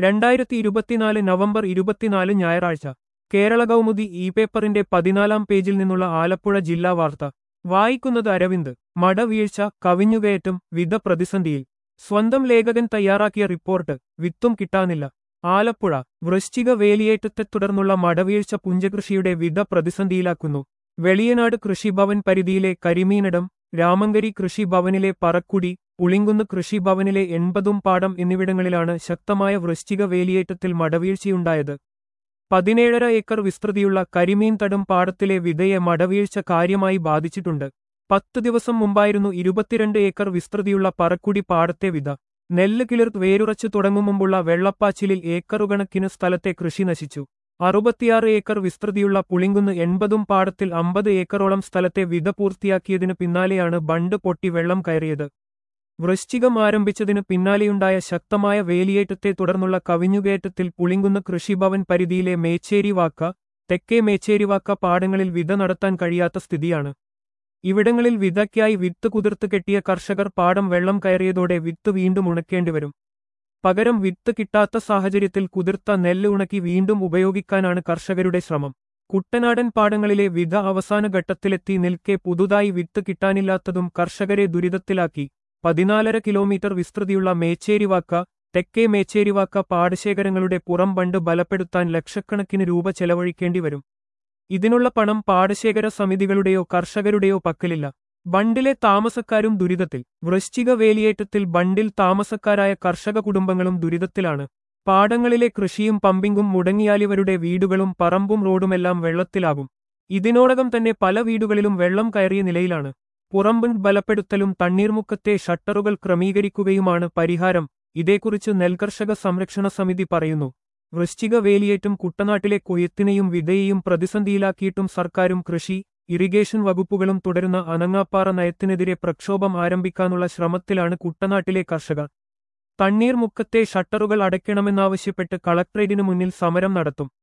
രണ്ടായിരത്തി ഇരുപത്തിനാല് നവംബർ ഇരുപത്തിനാല് ഞായറാഴ്ച കേരള കൗമുദി ഇ പേപ്പറിന്റെ പതിനാലാം പേജിൽ നിന്നുള്ള ആലപ്പുഴ ജില്ലാ വാർത്ത വായിക്കുന്നത് അരവിന്ദ് മടവീഴ്ച കവിഞ്ഞുകയറ്റം വിധ പ്രതിസന്ധിയിൽ സ്വന്തം ലേഖകൻ തയ്യാറാക്കിയ റിപ്പോർട്ട് വിത്തും കിട്ടാനില്ല ആലപ്പുഴ വൃശ്ചിക വേലിയേറ്റത്തെ തുടർന്നുള്ള മടവീഴ്ച പുഞ്ചകൃഷിയുടെ വിധ പ്രതിസന്ധിയിലാക്കുന്നു വെളിയനാട് കൃഷിഭവൻ പരിധിയിലെ കരിമീനടം രാമങ്കരി കൃഷിഭവനിലെ പറക്കുടി പുളിങ്കുന്ന് കൃഷിഭവനിലെ എൺപതും പാടം എന്നിവിടങ്ങളിലാണ് ശക്തമായ വൃശ്ചിക വേലിയേറ്റത്തിൽ മടവീഴ്ചയുണ്ടായത് പതിനേഴര ഏക്കർ വിസ്തൃതിയുള്ള കരിമീൻ തടം പാടത്തിലെ വിധയെ മടവീഴ്ച കാര്യമായി ബാധിച്ചിട്ടുണ്ട് പത്ത് ദിവസം മുമ്പായിരുന്നു ഇരുപത്തിരണ്ട് ഏക്കർ വിസ്തൃതിയുള്ള പറക്കുടി പാടത്തെ വിധ നെല്ല് കിളിർത്ത് വേരുറച്ചു തുടങ്ങും മുമ്പുള്ള വെള്ളപ്പാച്ചിലിൽ ഏക്കറുകണക്കിന് സ്ഥലത്തെ കൃഷി നശിച്ചു അറുപത്തിയാറ് ഏക്കർ വിസ്തൃതിയുള്ള പുളിങ്കുന്ന് എൺപതും പാടത്തിൽ അമ്പത് ഏക്കറോളം സ്ഥലത്തെ വിധ പൂർത്തിയാക്കിയതിനു പിന്നാലെയാണ് ബണ്ട് പൊട്ടി വെള്ളം കയറിയത് വൃശ്ചികം ആരംഭിച്ചതിനു പിന്നാലെയുണ്ടായ ശക്തമായ വേലിയേറ്റത്തെ തുടർന്നുള്ള കവിഞ്ഞുകയറ്റത്തിൽ പുളിങ്കുന്ന് കൃഷിഭവൻ പരിധിയിലെ മേച്ചേരിവാക്ക തെക്കേ മേച്ചേരിവാക്ക പാടങ്ങളിൽ വിധ നടത്താൻ കഴിയാത്ത സ്ഥിതിയാണ് ഇവിടങ്ങളിൽ വിതയ്ക്കായി വിത്ത് കുതിർത്ത് കെട്ടിയ കർഷകർ പാടം വെള്ളം കയറിയതോടെ വിത്ത് വീണ്ടും ഉണക്കേണ്ടിവരും പകരം വിത്ത് കിട്ടാത്ത സാഹചര്യത്തിൽ കുതിർത്ത നെല്ല് ഉണക്കി വീണ്ടും ഉപയോഗിക്കാനാണ് കർഷകരുടെ ശ്രമം കുട്ടനാടൻ പാടങ്ങളിലെ വിധ അവസാന ഘട്ടത്തിലെത്തി നിൽക്കെ പുതുതായി വിത്ത് കിട്ടാനില്ലാത്തതും കർഷകരെ ദുരിതത്തിലാക്കി പതിനാലര കിലോമീറ്റർ വിസ്തൃതിയുള്ള മേച്ചേരിവാക്ക തെക്കേ മേച്ചേരിവാക്ക പാടശേഖരങ്ങളുടെ പുറം ബണ്ട് ബലപ്പെടുത്താൻ ലക്ഷക്കണക്കിന് രൂപ ചെലവഴിക്കേണ്ടി വരും ഇതിനുള്ള പണം പാടശേഖര സമിതികളുടെയോ കർഷകരുടെയോ പക്കലില്ല ബണ്ടിലെ താമസക്കാരും ദുരിതത്തിൽ വൃശ്ചിക വേലിയേറ്റത്തിൽ ബണ്ടിൽ താമസക്കാരായ കർഷക കുടുംബങ്ങളും ദുരിതത്തിലാണ് പാടങ്ങളിലെ കൃഷിയും പമ്പിങ്ങും മുടങ്ങിയാലിവരുടെ വീടുകളും പറമ്പും റോഡുമെല്ലാം വെള്ളത്തിലാകും ഇതിനോടകം തന്നെ പല വീടുകളിലും വെള്ളം കയറിയ നിലയിലാണ് പുറമ്പൻ ബലപ്പെടുത്തലും തണ്ണീർമുക്കത്തെ ഷട്ടറുകൾ ക്രമീകരിക്കുകയുമാണ് പരിഹാരം ഇതേക്കുറിച്ച് നെൽകർഷക സംരക്ഷണ സമിതി പറയുന്നു വൃശ്ചിക വേലിയേറ്റും കുട്ടനാട്ടിലെ കൊയ്ത്തിനെയും വിതയെയും പ്രതിസന്ധിയിലാക്കിയിട്ടും സർക്കാരും കൃഷി ഇറിഗേഷൻ വകുപ്പുകളും തുടരുന്ന അനങ്ങാപ്പാറ നയത്തിനെതിരെ പ്രക്ഷോഭം ആരംഭിക്കാനുള്ള ശ്രമത്തിലാണ് കുട്ടനാട്ടിലെ കർഷകർ തണ്ണീർമുക്കത്തെ ഷട്ടറുകൾ അടയ്ക്കണമെന്നാവശ്യപ്പെട്ട് കളക്ട്രേറ്റിനു മുന്നിൽ സമരം നടത്തും